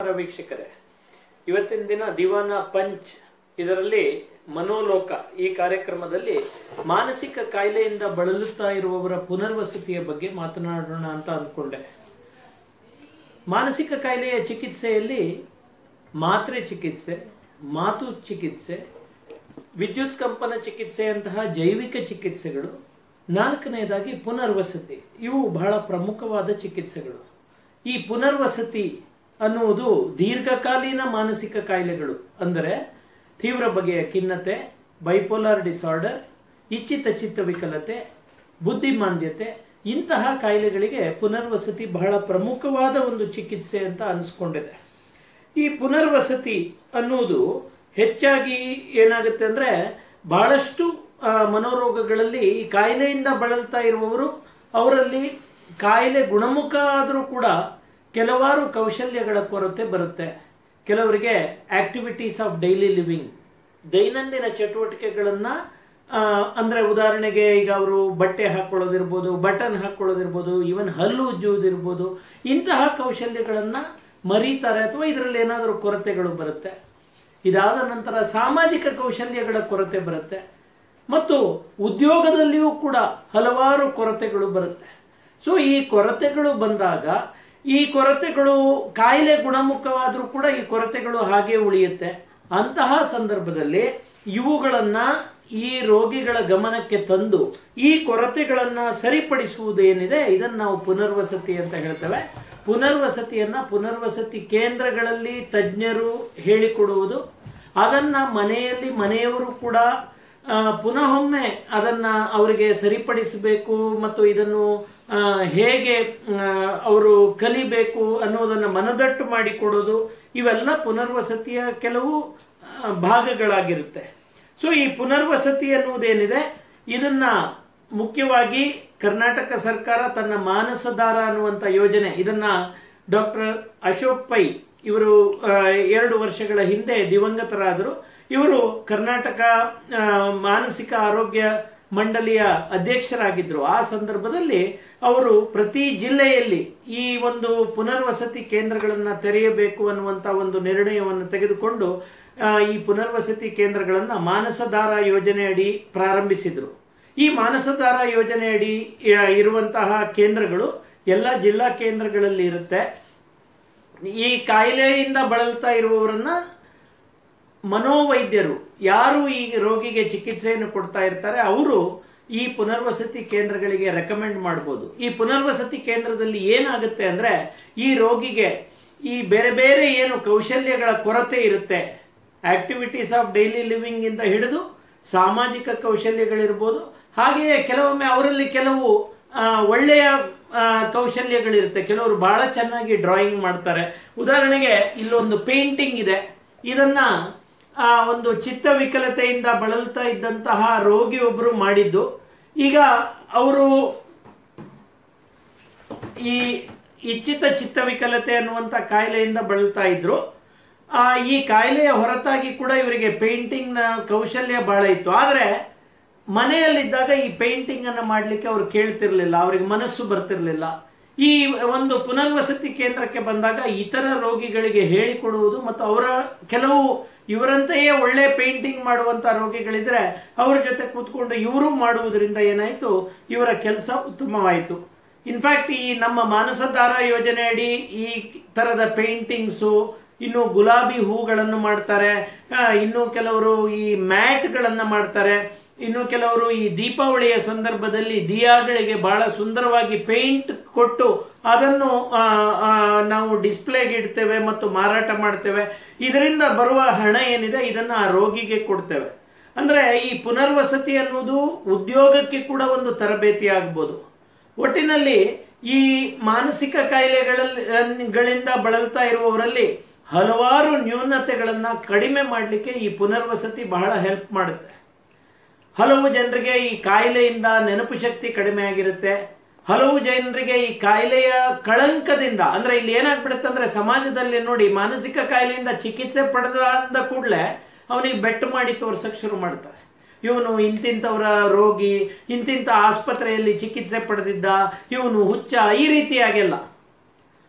ನಮಸ್ಕಾರ ವೀಕ್ಷಕರೇ ಇವತ್ತಿನ ದಿನ ದಿವಾನ ಪಂಚ್ ಇದರಲ್ಲಿ ಮನೋಲೋಕ ಈ ಕಾರ್ಯಕ್ರಮದಲ್ಲಿ ಮಾನಸಿಕ ಕಾಯಿಲೆಯಿಂದ ಬಳಲುತ್ತಾ ಇರುವವರ ಪುನರ್ವಸತಿಯ ಬಗ್ಗೆ ಮಾತನಾಡೋಣ ಅಂತ ಅಂದ್ಕೊಂಡೆ ಮಾನಸಿಕ ಕಾಯಿಲೆಯ ಚಿಕಿತ್ಸೆಯಲ್ಲಿ ಮಾತ್ರೆ ಚಿಕಿತ್ಸೆ ಮಾತು ಚಿಕಿತ್ಸೆ ವಿದ್ಯುತ್ ಕಂಪನ ಚಿಕಿತ್ಸೆಯಂತಹ ಜೈವಿಕ ಚಿಕಿತ್ಸೆಗಳು ನಾಲ್ಕನೆಯದಾಗಿ ಪುನರ್ವಸತಿ ಇವು ಬಹಳ ಪ್ರಮುಖವಾದ ಚಿಕಿತ್ಸೆಗಳು ಈ ಪುನರ್ವಸತಿ ಅನ್ನುವುದು ದೀರ್ಘಕಾಲೀನ ಮಾನಸಿಕ ಕಾಯಿಲೆಗಳು ಅಂದರೆ ತೀವ್ರ ಬಗೆಯ ಖಿನ್ನತೆ ಬೈಪೋಲಾರ್ ಡಿಸಾರ್ಡರ್ ಇಚ್ಛಿತ ಚಿತ್ತ ವಿಕಲತೆ ಬುದ್ಧಿಮಾಂದ್ಯತೆ ಇಂತಹ ಕಾಯಿಲೆಗಳಿಗೆ ಪುನರ್ವಸತಿ ಬಹಳ ಪ್ರಮುಖವಾದ ಒಂದು ಚಿಕಿತ್ಸೆ ಅಂತ ಅನಿಸ್ಕೊಂಡಿದೆ ಈ ಪುನರ್ವಸತಿ ಅನ್ನುವುದು ಹೆಚ್ಚಾಗಿ ಏನಾಗುತ್ತೆ ಅಂದ್ರೆ ಬಹಳಷ್ಟು ಆ, ಮನೋರೋಗಗಳಲ್ಲಿ ಈ ಕಾಯಿಲೆಯಿಂದ ಬಳಲ್ತಾ ಇರುವವರು ಅವರಲ್ಲಿ ಕಾಯಿಲೆ ಗುಣಮುಖ ಆದರೂ ಕೂಡ ಕೆಲವಾರು ಕೌಶಲ್ಯಗಳ ಕೊರತೆ ಬರುತ್ತೆ ಕೆಲವರಿಗೆ ಆಕ್ಟಿವಿಟೀಸ್ ಆಫ್ ಡೈಲಿ ಲಿವಿಂಗ್ ದೈನಂದಿನ ಚಟುವಟಿಕೆಗಳನ್ನ ಆ, ಅಂದ್ರೆ ಉದಾಹರಣೆಗೆ ಈಗ ಅವರು ಬಟ್ಟೆ ಹಾಕೊಳ್ಳೋದಿರ್ಬೋದು ಬಟನ್ ಹಾಕೊಳ್ಳೋದಿರ್ಬೋದು ಇವನ್ ಹಲ್ಲು ಉಜ್ಜುವುದಿರ್ಬೋದು ಇಂತಹ ಕೌಶಲ್ಯಗಳನ್ನ ಮರೀತಾರೆ ಅಥವಾ ಇದರಲ್ಲಿ ಏನಾದರೂ ಕೊರತೆಗಳು ಬರುತ್ತೆ ಇದಾದ ನಂತರ ಸಾಮಾಜಿಕ ಕೌಶಲ್ಯಗಳ ಕೊರತೆ ಬರುತ್ತೆ ಮತ್ತು ಉದ್ಯೋಗದಲ್ಲಿಯೂ ಕೂಡ ಹಲವಾರು ಕೊರತೆಗಳು ಬರುತ್ತೆ ಸೊ ಈ ಕೊರತೆಗಳು ಬಂದಾಗ ಈ ಕೊರತೆಗಳು ಕಾಯಿಲೆ ಗುಣಮುಖವಾದರೂ ಕೂಡ ಈ ಕೊರತೆಗಳು ಹಾಗೆ ಉಳಿಯುತ್ತೆ ಅಂತಹ ಸಂದರ್ಭದಲ್ಲಿ ಇವುಗಳನ್ನ ಈ ರೋಗಿಗಳ ಗಮನಕ್ಕೆ ತಂದು ಈ ಕೊರತೆಗಳನ್ನ ಸರಿಪಡಿಸುವುದು ಏನಿದೆ ಇದನ್ನ ನಾವು ಪುನರ್ವಸತಿ ಅಂತ ಹೇಳ್ತೇವೆ ಪುನರ್ವಸತಿಯನ್ನ ಪುನರ್ವಸತಿ ಕೇಂದ್ರಗಳಲ್ಲಿ ತಜ್ಞರು ಹೇಳಿಕೊಡುವುದು ಅದನ್ನ ಮನೆಯಲ್ಲಿ ಮನೆಯವರು ಕೂಡ ಆ, ಪುನಃೊಮ್ಮೆ ಅದನ್ನ ಅವರಿಗೆ ಸರಿಪಡಿಸಬೇಕು ಮತ್ತು ಇದನ್ನು ಆ, ಹೇಗೆ ಆ, ಅವರು ಕಲಿಬೇಕು ಅನ್ನೋದನ್ನ ಮನದಟ್ಟು ಮಾಡಿಕೊಡೋದು ಇವೆಲ್ಲ ಪುನರ್ವಸತಿಯ ಕೆಲವು ಆ, ಭಾಗಗಳಾಗಿರುತ್ತೆ ಸೊ ಈ ಪುನರ್ವಸತಿ ಅನ್ನುವುದೇನಿದೆ ಇದನ್ನ ಮುಖ್ಯವಾಗಿ ಕರ್ನಾಟಕ ಸರ್ಕಾರ ತನ್ನ ಮಾನಸದಾರ ಅನ್ನುವಂಥ ಯೋಜನೆ ಇದನ್ನ ಡಾಕ್ಟರ್ ಅಶೋಕ್ ಪೈ ಇವರು ಆ, ಎರಡು ವರ್ಷಗಳ ಹಿಂದೆ ದಿವಂಗತರಾದರು ಇವರು ಕರ್ನಾಟಕ ಆ, ಮಾನಸಿಕ ಆರೋಗ್ಯ ಮಂಡಳಿಯ ಅಧ್ಯಕ್ಷರಾಗಿದ್ದರು ಆ ಸಂದರ್ಭದಲ್ಲಿ ಅವರು ಪ್ರತಿ ಜಿಲ್ಲೆಯಲ್ಲಿ ಈ ಒಂದು ಪುನರ್ವಸತಿ ಕೇಂದ್ರಗಳನ್ನು ತೆರೆಯಬೇಕು ಅನ್ನುವಂಥ ಒಂದು ನಿರ್ಣಯವನ್ನು ತೆಗೆದುಕೊಂಡು ಆ, ಈ ಪುನರ್ವಸತಿ ಕೇಂದ್ರಗಳನ್ನು ಮಾನಸದಾರ ಯೋಜನೆಯಡಿ ಪ್ರಾರಂಭಿಸಿದರು ಈ ಮಾನಸದಾರ ಯೋಜನೆಯಡಿ ಆ, ಇರುವಂತಹ ಕೇಂದ್ರಗಳು ಎಲ್ಲ ಜಿಲ್ಲಾ ಕೇಂದ್ರಗಳಲ್ಲಿ ಇರುತ್ತೆ ಈ ಕಾಯಿಲೆಯಿಂದ ಬಳಲ್ತಾ ಇರುವವರನ್ನ ಮನೋವೈದ್ಯರು ಯಾರು ಈ ರೋಗಿಗೆ ಚಿಕಿತ್ಸೆಯನ್ನು ಕೊಡ್ತಾ ಇರ್ತಾರೆ ಅವರು ಈ ಪುನರ್ವಸತಿ ಕೇಂದ್ರಗಳಿಗೆ ರೆಕಮೆಂಡ್ ಮಾಡ್ಬೋದು ಈ ಪುನರ್ವಸತಿ ಕೇಂದ್ರದಲ್ಲಿ ಏನಾಗುತ್ತೆ ಅಂದ್ರೆ ಈ ರೋಗಿಗೆ ಈ ಬೇರೆ ಬೇರೆ ಏನು ಕೌಶಲ್ಯಗಳ ಕೊರತೆ ಇರುತ್ತೆ ಆಕ್ಟಿವಿಟೀಸ್ ಆಫ್ ಡೈಲಿ ಲಿವಿಂಗ್ ಇಂದ ಹಿಡಿದು ಸಾಮಾಜಿಕ ಕೌಶಲ್ಯಗಳಿರ್ಬೋದು ಹಾಗೆಯೇ ಕೆಲವೊಮ್ಮೆ ಅವರಲ್ಲಿ ಕೆಲವು ಆ, ಒಳ್ಳೆಯ ಆ, ಕೌಶಲ್ಯಗಳಿರುತ್ತೆ ಕೆಲವರು ಬಹಳ ಚೆನ್ನಾಗಿ ಡ್ರಾಯಿಂಗ್ ಮಾಡ್ತಾರೆ ಉದಾಹರಣೆಗೆ ಇಲ್ಲೊಂದು ಪೇಂಟಿಂಗ್ ಇದೆ ಇದನ್ನ ಆ, ಒಂದು ಚಿತ್ತ ವಿಕಲತೆಯಿಂದ ಬಳಲ್ತಾ ಇದ್ದಂತಹ ರೋಗಿ ಒಬ್ಬರು ಮಾಡಿದ್ದು ಈಗ ಅವರು ಈ ಇಚ್ಛಿತ ಚಿತ್ತ ವಿಕಲತೆ ಅನ್ನುವಂಥ ಕಾಯಿಲೆಯಿಂದ ಬಳಲ್ತಾ ಇದ್ರು ಆ, ಈ ಕಾಯಿಲೆಯ ಹೊರತಾಗಿ ಕೂಡ ಇವರಿಗೆ ಪೇಂಟಿಂಗ್ ನ ಕೌಶಲ್ಯ ಬಹಳ ಇತ್ತು ಆದರೆ ಮನೆಯಲ್ಲಿದ್ದಾಗ ಈ ಪೇಂಟಿಂಗ್ ಅನ್ನ ಮಾಡ್ಲಿಕ್ಕೆ ಅವ್ರು ಕೇಳ್ತಿರ್ಲಿಲ್ಲ ಅವ್ರಿಗೆ ಮನಸ್ಸು ಬರ್ತಿರ್ಲಿಲ್ಲ ಈ ಒಂದು ಪುನರ್ವಸತಿ ಕೇಂದ್ರಕ್ಕೆ ಬಂದಾಗ ಇತರ ರೋಗಿಗಳಿಗೆ ಹೇಳಿಕೊಡುವುದು ಮತ್ತು ಅವರ ಕೆಲವು ಇವರಂತೆಯೇ ಒಳ್ಳೆ ಪೇಂಟಿಂಗ್ ಮಾಡುವಂತ ರೋಗಿಗಳಿದ್ರೆ ಅವ್ರ ಜೊತೆ ಕೂತ್ಕೊಂಡು ಇವರು ಮಾಡುವುದರಿಂದ ಏನಾಯ್ತು ಇವರ ಕೆಲಸ ಉತ್ತಮವಾಯಿತು ಇನ್ಫ್ಯಾಕ್ಟ್ ಈ ನಮ್ಮ ಮಾನಸಧಾರ ಯೋಜನೆಯಡಿ ಈ ತರದ ಪೇಂಟಿಂಗ್ಸು ಇನ್ನು ಗುಲಾಬಿ ಹೂಗಳನ್ನು ಮಾಡ್ತಾರೆ ಆ, ಇನ್ನು ಕೆಲವರು ಈ ಮ್ಯಾಟ್ಗಳನ್ನು ಮಾಡ್ತಾರೆ ಇನ್ನು ಕೆಲವರು ಈ ದೀಪಾವಳಿಯ ಸಂದರ್ಭದಲ್ಲಿ ದಿಯಾಗಳಿಗೆ ಬಹಳ ಸುಂದರವಾಗಿ ಪೇಂಟ್ ಕೊಟ್ಟು ಅದನ್ನು ಆ, ಆ, ನಾವು ಡಿಸ್ಪ್ಲೇಗೆ ಇಡ್ತೇವೆ ಮತ್ತು ಮಾರಾಟ ಮಾಡ್ತೇವೆ ಇದರಿಂದ ಬರುವ ಹಣ ಏನಿದೆ ಇದನ್ನ ಆ ರೋಗಿಗೆ ಕೊಡ್ತೇವೆ ಅಂದ್ರೆ ಈ ಪುನರ್ವಸತಿ ಅನ್ನೋದು ಉದ್ಯೋಗಕ್ಕೆ ಕೂಡ ಒಂದು ತರಬೇತಿ ಆಗ್ಬೋದು ಒಟ್ಟಿನಲ್ಲಿ ಈ ಮಾನಸಿಕ ಕಾಯಿಲೆಗಳಲ್ಲಿ ಗಳಿಂದ ಬಳಲ್ತಾ ಇರುವವರಲ್ಲಿ ಹಲವಾರು ನ್ಯೂನತೆಗಳನ್ನ ಕಡಿಮೆ ಮಾಡಲಿಕ್ಕೆ ಈ ಪುನರ್ವಸತಿ ಬಹಳ ಹೆಲ್ಪ್ ಮಾಡುತ್ತೆ ಹಲವು ಜನರಿಗೆ ಈ ಕಾಯಿಲೆಯಿಂದ ನೆನಪು ಶಕ್ತಿ ಕಡಿಮೆ ಆಗಿರುತ್ತೆ ಹಲವು ಜನರಿಗೆ ಈ ಕಾಯಿಲೆಯ ಕಳಂಕದಿಂದ ಅಂದ್ರೆ ಇಲ್ಲಿ ಏನಾಗ್ಬಿಡುತ್ತೆ ಅಂದ್ರೆ ಸಮಾಜದಲ್ಲಿ ನೋಡಿ ಮಾನಸಿಕ ಕಾಯಿಲೆಯಿಂದ ಚಿಕಿತ್ಸೆ ಪಡೆದ ಅಂದ ಕೂಡಲೇ ಅವನಿಗೆ ಬೆಟ್ಟು ಮಾಡಿ ತೋರ್ಸಕ್ ಶುರು ಮಾಡ್ತಾರೆ ಇವನು ಇಂತಿಂಥವರ ರೋಗಿ ಇಂತಿಂಥ ಆಸ್ಪತ್ರೆಯಲ್ಲಿ ಚಿಕಿತ್ಸೆ ಪಡೆದಿದ್ದ ಇವನು ಹುಚ್ಚ ಈ ರೀತಿಯಾಗೆಲ್ಲ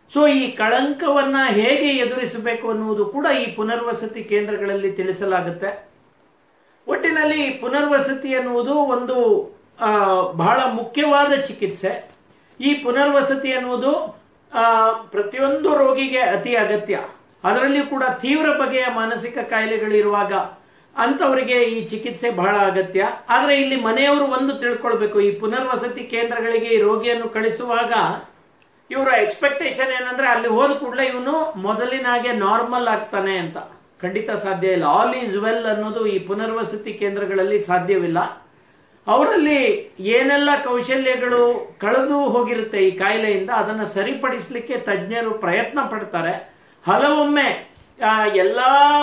ಸೊ ಈ ಕಳಂಕವನ್ನ ಹೇಗೆ ಎದುರಿಸಬೇಕು ಅನ್ನುವುದು ಕೂಡ ಈ ಪುನರ್ವಸತಿ ಕೇಂದ್ರಗಳಲ್ಲಿ ತಿಳಿಸಲಾಗುತ್ತೆ ಒಟ್ಟಿನಲ್ಲಿ ಪುನರ್ವಸತಿ ಅನ್ನುವುದು ಒಂದು ಆ, ಬಹಳ ಮುಖ್ಯವಾದ ಚಿಕಿತ್ಸೆ ಈ ಪುನರ್ವಸತಿ ಅನ್ನುವುದು ಆ, ಪ್ರತಿಯೊಂದು ರೋಗಿಗೆ ಅತಿ ಅಗತ್ಯ ಅದರಲ್ಲಿಯೂ ಕೂಡ ತೀವ್ರ ಬಗೆಯ ಮಾನಸಿಕ ಕಾಯಿಲೆಗಳಿರುವಾಗ ಅಂಥವರಿಗೆ ಈ ಚಿಕಿತ್ಸೆ ಬಹಳ ಅಗತ್ಯ ಆದರೆ ಇಲ್ಲಿ ಮನೆಯವರು ಒಂದು ತಿಳ್ಕೊಳ್ಬೇಕು ಈ ಪುನರ್ವಸತಿ ಕೇಂದ್ರಗಳಿಗೆ ಈ ರೋಗಿಯನ್ನು ಕಳಿಸುವಾಗ ಇವರ ಎಕ್ಸ್ಪೆಕ್ಟೇಷನ್ ಏನಂದ್ರೆ ಅಲ್ಲಿ ಹೋದ ಕೂಡಲೇ ಇವನು ಮೊದಲಿನ ಹಾಗೆ ನಾರ್ಮಲ್ ಆಗ್ತಾನೆ ಅಂತ ಖಂಡಿತ ಸಾಧ್ಯ ಇಲ್ಲ ಆಲ್ ಈಸ್ ವೆಲ್ ಅನ್ನೋದು ಈ ಪುನರ್ವಸತಿ ಕೇಂದ್ರಗಳಲ್ಲಿ ಸಾಧ್ಯವಿಲ್ಲ ಅವರಲ್ಲಿ ಏನೆಲ್ಲ ಕೌಶಲ್ಯಗಳು ಕಳೆದು ಹೋಗಿರುತ್ತೆ ಈ ಕಾಯಿಲೆಯಿಂದ ಅದನ್ನು ಸರಿಪಡಿಸಲಿಕ್ಕೆ ತಜ್ಞರು ಪ್ರಯತ್ನ ಪಡ್ತಾರೆ ಹಲವೊಮ್ಮೆ ಆ, ಎಲ್ಲ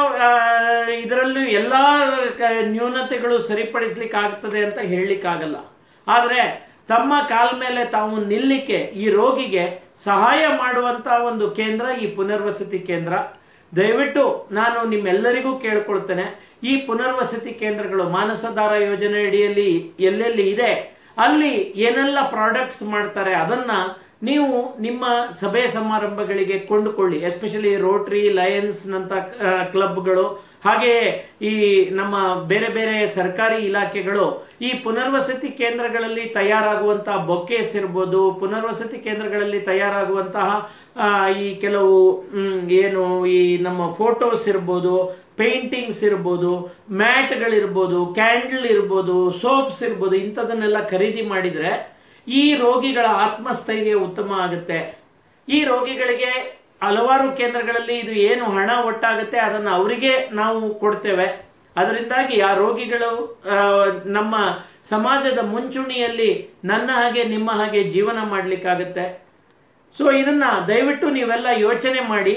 ಇದರಲ್ಲೂ ಎಲ್ಲ ಕ- ನ್ಯೂನತೆಗಳು ಸರಿಪಡಿಸ್ಲಿಕ್ಕೆ ಆಗ್ತದೆ ಅಂತ ಹೇಳಲಿಕ್ಕಾಗಲ್ಲ ಆದರೆ ತಮ್ಮ ಕಾಲ ಮೇಲೆ ತಾವು ನಿಲ್ಲಿಕ್ಕೆ ಈ ರೋಗಿಗೆ ಸಹಾಯ ಮಾಡುವಂತ ಒಂದು ಕೇಂದ್ರ ಈ ಪುನರ್ವಸತಿ ಕೇಂದ್ರ ದಯವಿಟ್ಟು ನಾನು ನಿಮ್ಮೆಲ್ಲರಿಗೂ ಕೇಳ್ಕೊಳ್ತೇನೆ ಈ ಪುನರ್ವಸತಿ ಕೇಂದ್ರಗಳು ಮಾನಸಧಾರ ಯೋಜನೆ ಅಡಿಯಲ್ಲಿ ಎಲ್ಲೆಲ್ಲಿ ಇದೆ ಅಲ್ಲಿ ಏನೆಲ್ಲ ಪ್ರಾಡಕ್ಟ್ಸ್ ಮಾಡ್ತಾರೆ ಅದನ್ನ ನೀವು ನಿಮ್ಮ ಸಭೆ ಸಮಾರಂಭಗಳಿಗೆ ಕೊಂಡುಕೊಳ್ಳಿ ಎಸ್ಪೆಷಲಿ ರೋಟ್ರಿ ಲಯನ್ಸ್ ನಂತ ಕ್ಲಬ್ಗಳು ಹಾಗೆಯೇ ಈ ನಮ್ಮ ಬೇರೆ ಬೇರೆ ಸರ್ಕಾರಿ ಇಲಾಖೆಗಳು ಈ ಪುನರ್ವಸತಿ ಕೇಂದ್ರಗಳಲ್ಲಿ ತಯಾರಾಗುವಂತಹ ಬೊಕೇಸ್ ಇರ್ಬೋದು ಪುನರ್ವಸತಿ ಕೇಂದ್ರಗಳಲ್ಲಿ ತಯಾರಾಗುವಂತಹ ಆ, ಈ ಕೆಲವು ಮ್, ಏನು ಈ ನಮ್ಮ ಫೋಟೋಸ್ ಇರ್ಬೋದು ಪೇಂಟಿಂಗ್ಸ್ ಇರ್ಬೋದು ಮ್ಯಾಟ್ಗಳಿರ್ಬೋದು ಕ್ಯಾಂಡಲ್ ಇರ್ಬೋದು ಸೋಪ್ಸ್ ಇರ್ಬೋದು ಇಂಥದನ್ನೆಲ್ಲ ಖರೀದಿ ಮಾಡಿದರೆ ಈ ರೋಗಿಗಳ ಆತ್ಮಸ್ಥೈರ್ಯ ಉತ್ತಮ ಆಗುತ್ತೆ ಈ ರೋಗಿಗಳಿಗೆ ಹಲವಾರು ಕೇಂದ್ರಗಳಲ್ಲಿ ಇದು ಏನು ಹಣ ಒಟ್ಟಾಗುತ್ತೆ ಅದನ್ನು ಅವರಿಗೆ ನಾವು ಕೊಡ್ತೇವೆ ಅದರಿಂದಾಗಿ ಆ ರೋಗಿಗಳು ಆ, ನಮ್ಮ ಸಮಾಜದ ಮುಂಚೂಣಿಯಲ್ಲಿ ನನ್ನ ಹಾಗೆ ನಿಮ್ಮ ಹಾಗೆ ಜೀವನ ಮಾಡಲಿಕ್ಕಾಗತ್ತೆ ಸೊ ಇದನ್ನ ದಯವಿಟ್ಟು ನೀವೆಲ್ಲ ಯೋಚನೆ ಮಾಡಿ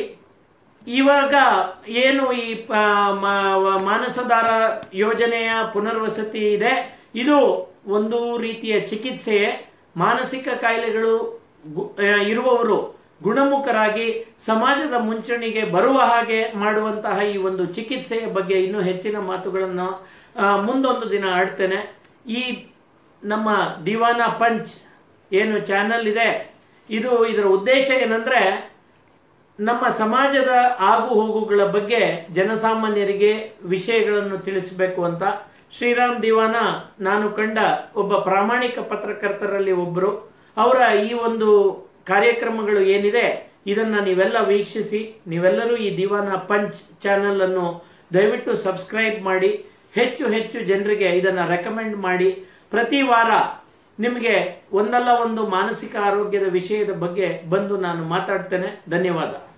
ಇವಾಗ ಏನು ಈ ಪ- ಮಾ- ಮಾನಸಧಾರ ಯೋಜನೆಯ ಪುನರ್ವಸತಿ ಇದೆ ಇದು ಒಂದು ರೀತಿಯ ಚಿಕಿತ್ಸೆಯೇ ಮಾನಸಿಕ ಕಾಯಿಲೆಗಳು ಗು- ಆ, ಇರುವವರು ಗುಣಮುಖರಾಗಿ ಸಮಾಜದ ಮುಂಚೂಣಿಗೆ ಬರುವ ಹಾಗೆ ಮಾಡುವಂತಹ ಈ ಒಂದು ಚಿಕಿತ್ಸೆಯ ಬಗ್ಗೆ ಇನ್ನೂ ಹೆಚ್ಚಿನ ಮಾತುಗಳನ್ನು ಆ, ಮುಂದೊಂದು ದಿನ ಆಡ್ತೇನೆ ಈ ನಮ್ಮ ದಿವಾನ ಪಂಚ್ ಏನು ಚಾನಲ್ ಇದೆ ಇದು ಇದರ ಉದ್ದೇಶ ಏನಂದ್ರೆ ನಮ್ಮ ಸಮಾಜದ ಆಗು ಹೋಗುಗಳ ಬಗ್ಗೆ ಜನಸಾಮಾನ್ಯರಿಗೆ ವಿಷಯಗಳನ್ನು ತಿಳಿಸಬೇಕು ಅಂತ ಶ್ರೀರಾಮ್ ದಿವಾನ ನಾನು ಕಂಡ ಒಬ್ಬ ಪ್ರಾಮಾಣಿಕ ಪತ್ರಕರ್ತರಲ್ಲಿ ಒಬ್ಬರು ಅವರ ಈ ಒಂದು ಕಾರ್ಯಕ್ರಮಗಳು ಏನಿದೆ ಇದನ್ನ ನೀವೆಲ್ಲ ವೀಕ್ಷಿಸಿ ನೀವೆಲ್ಲರೂ ಈ ದಿವಾನ ಪಂಚ್ ಚಾನೆಲ್ ಅನ್ನು ದಯವಿಟ್ಟು ಸಬ್ಸ್ಕ್ರೈಬ್ ಮಾಡಿ ಹೆಚ್ಚು ಹೆಚ್ಚು ಜನರಿಗೆ ಇದನ್ನ ರೆಕಮೆಂಡ್ ಮಾಡಿ ಪ್ರತಿ ವಾರ ನಿಮಗೆ ಒಂದಲ್ಲ ಒಂದು ಮಾನಸಿಕ ಆರೋಗ್ಯದ ವಿಷಯದ ಬಗ್ಗೆ ಬಂದು ನಾನು ಮಾತಾಡ್ತೇನೆ ಧನ್ಯವಾದ